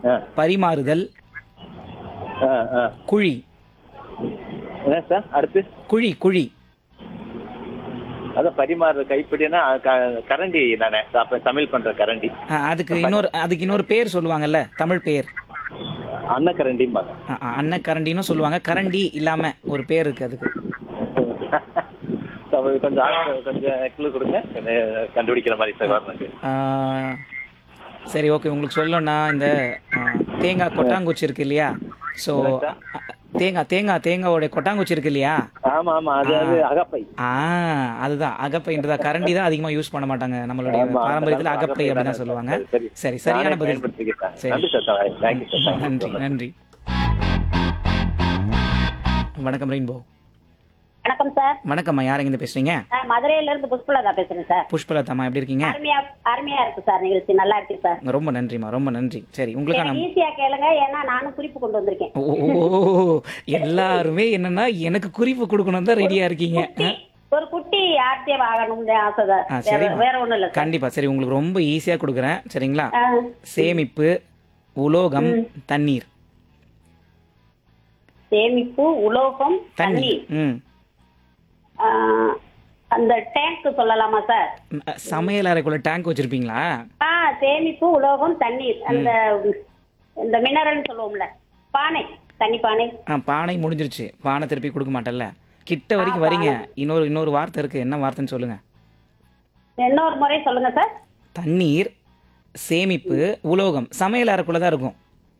ஆ பரிமாறுதல் ஆ ஆ குழி என்ன சார் அடுத்து குழி குழி அதான் பரிமாறுற கைப்பிடினா க- கரண்டி தானே அப்ப சமையல் பண்ற கரண்டி ஆ, அதுக்கு இன்னொரு அதுக்கு இன்னொரு பேர் சொல்லுவாங்கல்ல தமிழ் பேர் அன்ன கரண்டிம்பாங்க ஆ, ஆ, அன்னக்கரண்டின்னு சொல்லுவாங்க கரண்டி இல்லாம ஒரு பேர் இருக்கு அதுக்கு அப்ப கொஞ்சம் ஆ- கொஞ்சம் clue கொடுங்க கொஞ்சம் கண்டுபிடிக்கிற மாதிரி சார் வரணுக்கு ஆ, சரி ஓகே உங்களுக்கு சொல்லணும்னா இந்த ஆ, தேங்காய் கொட்டாங்குச்சி இருக்கு இல்லையா ஸோ தேங்காய் தேங்காய் தேங்காயோட கொட்டாங்குச்சி இருக்கு இல்லையா ஆமா ஆமா அது அது அகப்பை ஆ அதுதான் அகப்பைன்றதா கரண்டி தான் அதிகமா யூஸ் பண்ண மாட்டாங்க நம்மளுடைய ஆமா, பாரம்பரியத்தில் அதனால அகப்பை அப்படின்னு தான் சொல்லுவாங்க சரி, சரி சரியான நானே பதில் பயன்படுத்திக்கிட்டேன். சரி. நன்றி சார் தேங்க்யூ சார் நன்றி நன்றி வணக்கம் ரெயின்போ வணக்கம் சார் வணக்கம்மா யாருங்க இருந்து பேசுறீங்க நான் மதுரையில இருந்து புஷ்பலதா பேசுறேன் சார் புஷ்பலதாம்மா எப்படி இருக்கீங்க அருமையா அருமையா இருக்கு சார் நிகழ்ச்சி நல்லா இருக்கு சார் ரொம்ப நன்றிம்மா ரொம்ப நன்றி சரி உங்களுக்கான எனக்கு ஈஸியா கேளுங்க ஏன்னா நானும் குறிப்பு கொண்டு வந்திருக்கேன் ஓ எல்லாருமே என்னன்னா எனக்கு குறிப்பு கொடுக்கணும் தான் ரெடியா இருக்கீங்க குட்டி, ஒரு குட்டி ஆர்த்தியம் ஆகணும்னு ஆசை தான் ஆ, வேற- சரிம்மா. வேற ஒண்ணும் இல்ல சார் கண்டிப்பா சரி உங்களுக்கு ரொம்ப ஈஸியா கொடுக்குறேன் சரிங்களா ஆ, சேமிப்பு உலோகம் தண்ணீர் சேமிப்பு உலோகம் தண்ணீர் தண்ணீர் ம் ஆ, அந்த டேங்க் சொல்லலாமா சார் ம், சமையல் அறைக்குள்ள டேங்க் வச்சிருப்பீங்களா ஆ சேமிப்பு உலோகம் தண்ணீர் அந்த இந்த மினரல் சொல்லுவோம்ல பானை தண்ணி பானை ஆ பானை முடிஞ்சிருச்சு பானை திருப்பி கொடுக்க மாட்டேன்ல கிட்ட வரைக்கும் வரீங்க இன்னொரு இன்னொரு வார்த்தை இருக்கு என்ன வார்த்தைன்னு சொல்லுங்க இன்னொரு முறை சொல்லுங்க சார் தண்ணீர் சேமிப்பு உலோகம் சமையல் அறைக்குள்ள தான் இருக்கும்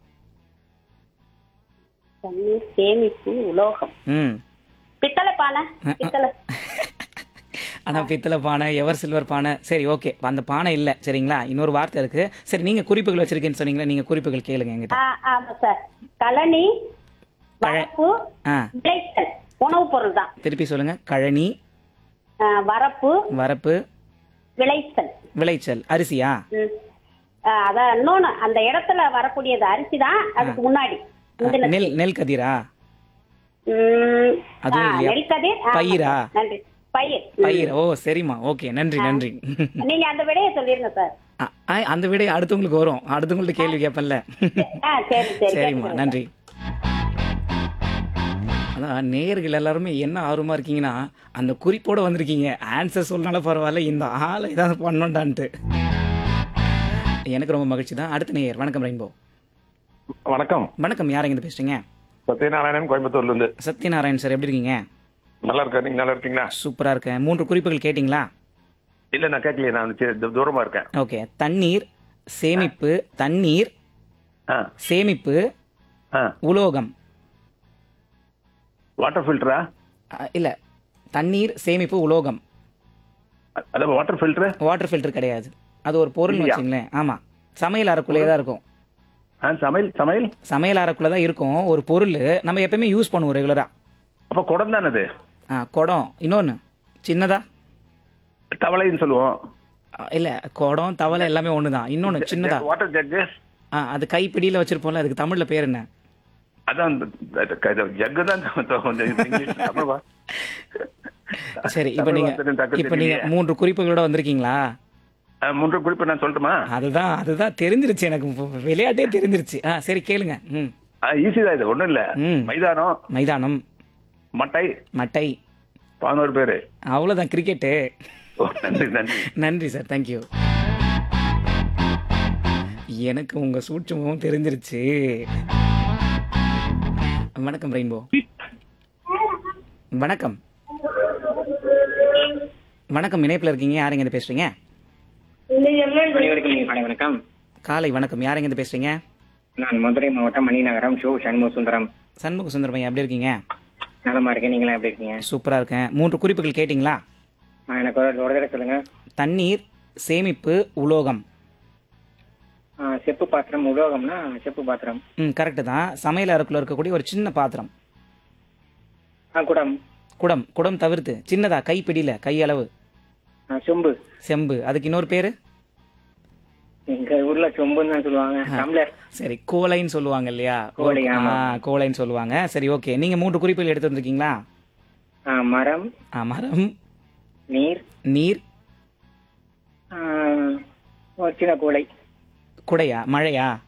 தண்ணீர் சேமிப்பு உலோகம் ம் பித்தளை பானை பித்தளை ஆனா பித்தளை பானை எவர் சில்வர் பானை சரி ஓகே அந்த பானை இல்ல சரிங்களா இன்னொரு வார்த்தை இருக்கு சரி நீங்க குறிப்புகள் வச்சிருக்கேன்னு சொன்னீங்களா நீங்க குறிப்புகள் கேளுங்க என்கிட்ட ஆ, ஆமா சார் கழனி வரப்பு ஆ விளைச்சல் உணவுப் பொருள் தான் திருப்பி சொல்லுங்க கழனி ஆ, வரப்பு வரப்பு விளைச்சல் விளைச்சல் அரிசியா ம். ஆ, அதான் இன்னொன்னு அந்த இடத்துல வரக்கூடியது அரிசி தான் அதுக்கு முன்னாடி முந்தின- நெல் நெல் கதிரா ம், அதுவும் ஆ, இல்லையா? நெல்கதிர் ஆ, பயிரா? நன்றி பயிர் பயிர் ஓ சரிம்மா ஓகே நன்றி நன்றி நீங்க அந்த விடையை சொல்லிருங்க சார் ஆ, ஆ, அந்த விட அடுத்தவங்களுக்கு வரும் அடுத்தவங்கள்ட்ட கேள்வி கேட்பேன்ல ஆ சரி சரி சரிம்மா நன்றி அதான் நேயர்கள் எல்லாருமே என்ன ஆர்வமா இருக்கீங்கன்னா அந்த குறிப்போட வந்திருக்கீங்க ஆன்சர் சொல்லனாலும் பரவாயில்ல இந்த ஆளை ஏதாவது பண்ணோண்டான்ட்டு எனக்கு ரொம்ப மகிழ்ச்சி தான் அடுத்த நேயர் வணக்கம் ரெயின்போ வணக்கம் வணக்கம் யாருங்க இருந்து பேசுறீங்க சத்யநாராயணன் கோயம்புத்தூர்ல இருந்து சத்யநாராயண் சார் எப்படி இருக்கீங்க நல்லா இருக்கேன் நீங்க நல்லா இருக்கீங்களா சூப்பரா இருக்கேன் மூன்று குறிப்புகள் கேட்டிங்களா இல்ல நான் கேட்கலையே நான் சி- து- தூரமா இருக்கேன் ஓகே தண்ணீர் சேமிப்பு தண்ணீர் ஆ சேமிப்பு ஆ உலோகம் வாட்டர் ஃபில்டரா அ, இல்ல தண்ணீர் சேமிப்பு உலோகம் அதான் வாட்டர் ஃபில்டர் வாட்டர் ஃபில்டர் கிடையாது அது ஒரு பொருள் இல்லையா? வச்சுங்களேன் ஆமா சமையல் அறைக்குள்ளேயே தான் இருக்கும் ஆ சமையல் சமையல் சமையல் அறைக்குள்ள தான் இருக்கும் ஒரு பொருள் நம்ம எப்பயுமே யூஸ் பண்ணுவோம் ரெகுலரா அப்ப குடம் தானே அது ஆ குடம் இன்னொன்னு சின்னதா தவளைன்னு சொல்லுவோம் ஆ, இல்ல குடம் தவளை எல்லாமே ஒண்ணுதான் இன்னொன்னு சின்னதா வாட்டர் ஜக்கு ஆ அது கைப்பிடியில வச்சிருப்போம்ல அதுக்கு தமிழ்ல பேர் என்ன அதான் ஜக்கு தான் த- கொஞ்சம் இங்கிலீஷ் தமிழ் வா. சரி இப்ப தமிழ் நீங்க வார்த்தை டக்குனு இப்ப நீங்க தெரியலையே. மூன்று குறிப்புகளோட வந்திருக்கீங்களா ஆ, மூன்று குறிப்பு நான் சொல்லட்டுமா அதுதான் அதுதான் தெரிஞ்சிருச்சு எனக்கு இப்போ விளையாட்டே தெரிஞ்சிருச்சு ஆ சரி கேளுங்க ம் ஈஸி தான் இது ஒண்ணும் இல்ல ம். மைதானம் மைதானம் மட்டை மட்டை பதினோரு பேரு அவ்வளோதான் கிரிக்கெட்டு ஓ, நன்றி நன்றி நன்றி சார் தேங்க்யூ எனக்கு உங்க சூட்சமும் தெரிஞ்சிருச்சு வணக்கம் ரெயின்போ வணக்கம் வணக்கம் இணைப்பில் இருக்கீங்க யாருங்க இருந்து பேசுறீங்க அனைவருக்கும் இனிய காலை வணக்கம் காலை வணக்கம் யாருங்க இருந்து பேசுறீங்க நான் மதுரை மாவட்டம் மணிநகரம் ஷோ சண்முக சுந்தரம் சண்முக சுந்தரமையா எப்படி இருக்கீங்க நலமா இருக்கேன் நீங்களா எப்படி இருக்கீங்க சூப்பரா இருக்கேன் மூன்று குறிப்புகள் கேட்டிங்களா ஆ, எனக்கு ஒரு ஒரு தடவை சொல்லுங்க தண்ணீர் சேமிப்பு உலோகம் ஆ, செப்பு பாத்திரம் உலோகம்னா செப்பு பாத்திரம் ம் கரெக்டு தான் சமையல் அறைக்குள்ள இருக்கக்கூடிய ஒரு சின்ன பாத்திரம் ஆ, குடம் குடம் குடம் தவிர்த்து சின்னதா கைப்பிடியில கையளவு ஆ, சொம்பு செம்பு அதுக்கு இன்னொரு பேரு எங்க ஊர்ல சொம்புன்னு தான் சொல்லுவாங்க டம்ளர் சரி கோலைன்னு சொல்லுவாங்க இல்லையா கோலை, ஆமா. ஆ, கோலைன்னு சொல்லுவாங்க சரி ஓகே நீங்க மூன்று குறிப்புகள் எடுத்து வந்திருக்கீங்களா ஆ, மரம் ஆ, மரம் நீர் நீர் ஆ, ஒரு சின்ன கூடை குடையா மழையா